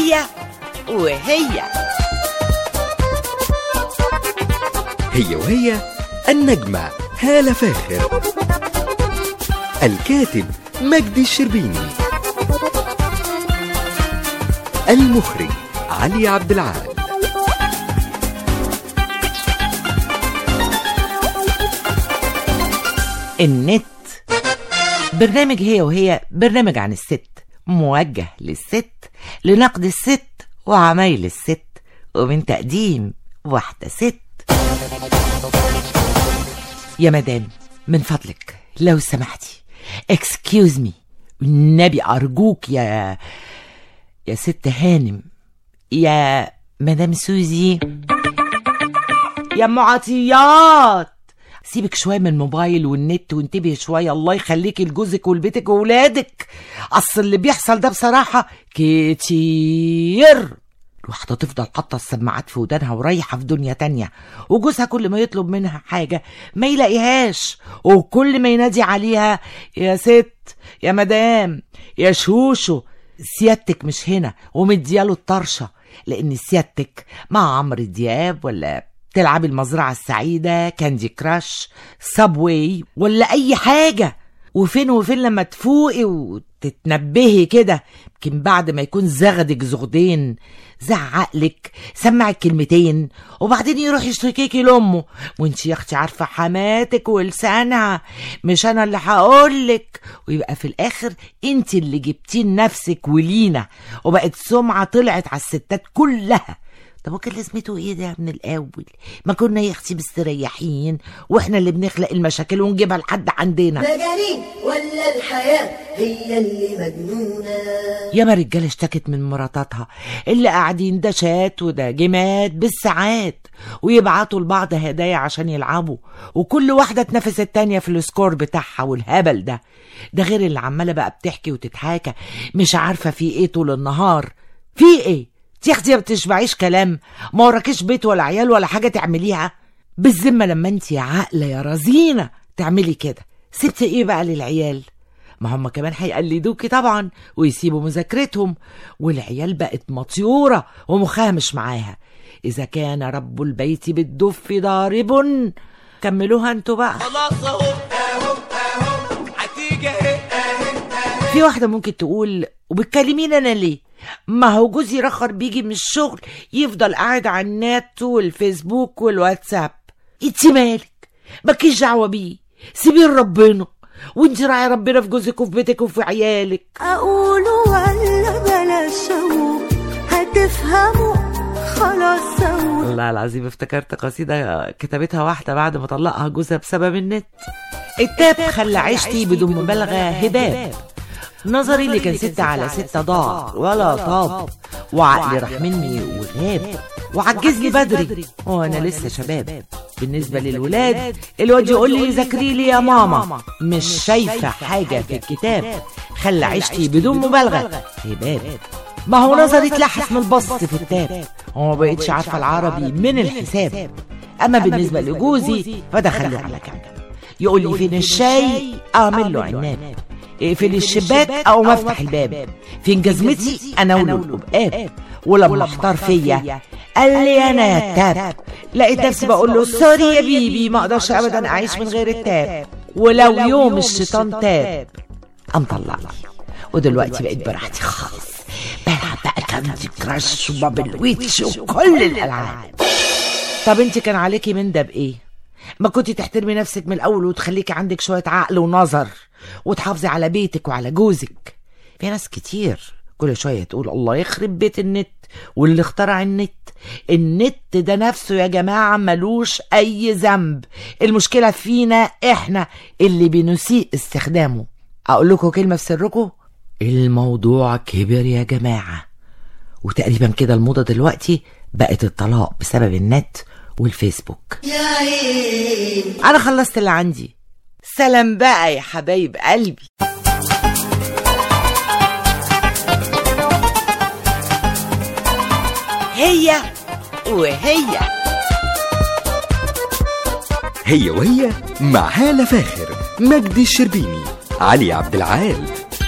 هي وهي هي وهي النجمة هالة فاخر الكاتب مجدي الشربيني المخرج علي عبد العال النت برنامج هي وهي برنامج عن الست موجه للست لنقد الست وعمايل الست ومن تقديم واحدة ست يا مدام من فضلك لو سمحتي اكسكيوز مي النبي أرجوك يا يا ست هانم يا مدام سوزي يا ام عطيات سيبك شويه من الموبايل والنت وانتبهي شويه الله يخليكي لجوزك ولبيتك وولادك اصل اللي بيحصل ده بصراحه كتير الواحدة تفضل حاطة السماعات في ودانها ورايحة في دنيا تانية وجوزها كل ما يطلب منها حاجة ما يلاقيهاش وكل ما ينادي عليها يا ست يا مدام يا شوشو سيادتك مش هنا ومدياله الطرشة لأن سيادتك مع عمرو دياب ولا تلعبي المزرعة السعيدة كاندي كراش سابواي ولا أي حاجة وفين وفين لما تفوقي وتتنبهي كده يمكن بعد ما يكون زغدك زغدين زعقلك سمعك كلمتين وبعدين يروح يشتكيكي لامه وانت يا اختي عارفه حماتك ولسانها مش انا اللي هقولك ويبقى في الاخر انت اللي جبتيه لنفسك ولينا وبقت سمعه طلعت على الستات كلها طب وكان لازمته ايه ده من الاول ما كنا يا اختي مستريحين واحنا اللي بنخلق المشاكل ونجيبها لحد عندنا مجانين ولا الحياة هي اللي مجنونة ياما رجاله اشتكت من مراتاتها اللي قاعدين دشات وداجمات بالساعات ويبعتوا لبعض هدايا عشان يلعبوا وكل واحده تنافس التانية في السكور بتاعها والهبل ده ده غير اللي عماله بقى بتحكي وتتحاكى مش عارفه في ايه طول النهار في ايه يا اختي ما بتشبعيش كلام ما وراكيش بيت ولا عيال ولا حاجه تعمليها بالذمه لما انت يا عاقله يا رزينه تعملي كده سبتي ايه بقى للعيال ما هم كمان هيقلدوكي طبعا ويسيبوا مذاكرتهم والعيال بقت مطيوره ومخها مش معاها اذا كان رب البيت بالدف ضارب كملوها انتوا بقى خلاص اهو اهو اهو هتيجي اهي اهي في واحدة ممكن تقول وبتكلمين أنا ليه؟ ما هو جوزي رخر بيجي من الشغل يفضل قاعد على النت والفيسبوك والواتساب انت مالك مالكيش دعوة بيه سيبيه لربنا وانت راعي ربنا في جوزك وفي بيتك وفي عيالك أقوله ولا بلاش أقول هتفهموا خلاص سووا والله العظيم افتكرت قصيدة كتبتها واحدة بعد ما طلقها جوزها بسبب النت التاب خلى عيشتي بدون مبالغة هباب نظري اللي كان ستة على ستة ضاع ولا طاب وعقلي راح مني وغاب وعجزني بدري وانا لسه شباب بالنسبة للولاد الواد يقول لي ذاكري لي يا ماما مش شايفة حاجة في الكتاب خلى عيشتي بدون مبالغة هباب ما هو نظري اتلحس من البسط في التاب وما بقتش عارفة العربي من الحساب أما بالنسبة لجوزي فدخله على جنب يقول لي فين الشاي أعمل له عناب اقفل الشباك او ما افتح الباب فين جزمتي اناوله القبقاب ولما احتار فيا قال لي انا يا تاب لقيت نفسي بقول له سوري يا بيبي ما اقدرش ابدا اعيش من غير التاب ولو يوم الشيطان تاب قام طلعني ودلوقتي بقيت براحتي خالص بلعب بقى كاندي كراش وبابل ويتش وكل الالعاب طب انت كان عليكي من ده بايه ما كنتي تحترمي نفسك من الاول وتخليكي عندك شويه عقل ونظر وتحافظي على بيتك وعلى جوزك في ناس كتير كل شويه تقول الله يخرب بيت النت واللي اخترع النت النت ده نفسه يا جماعه ملوش اي ذنب المشكله فينا احنا اللي بنسيء استخدامه اقول لكم كلمه في سركم الموضوع كبر يا جماعه وتقريبا كده الموضه دلوقتي بقت الطلاق بسبب النت والفيسبوك يا عين انا خلصت اللي عندي سلام بقى يا حبايب قلبي هي وهي هي وهي مع هالة فاخر مجدي الشربيني علي عبد العال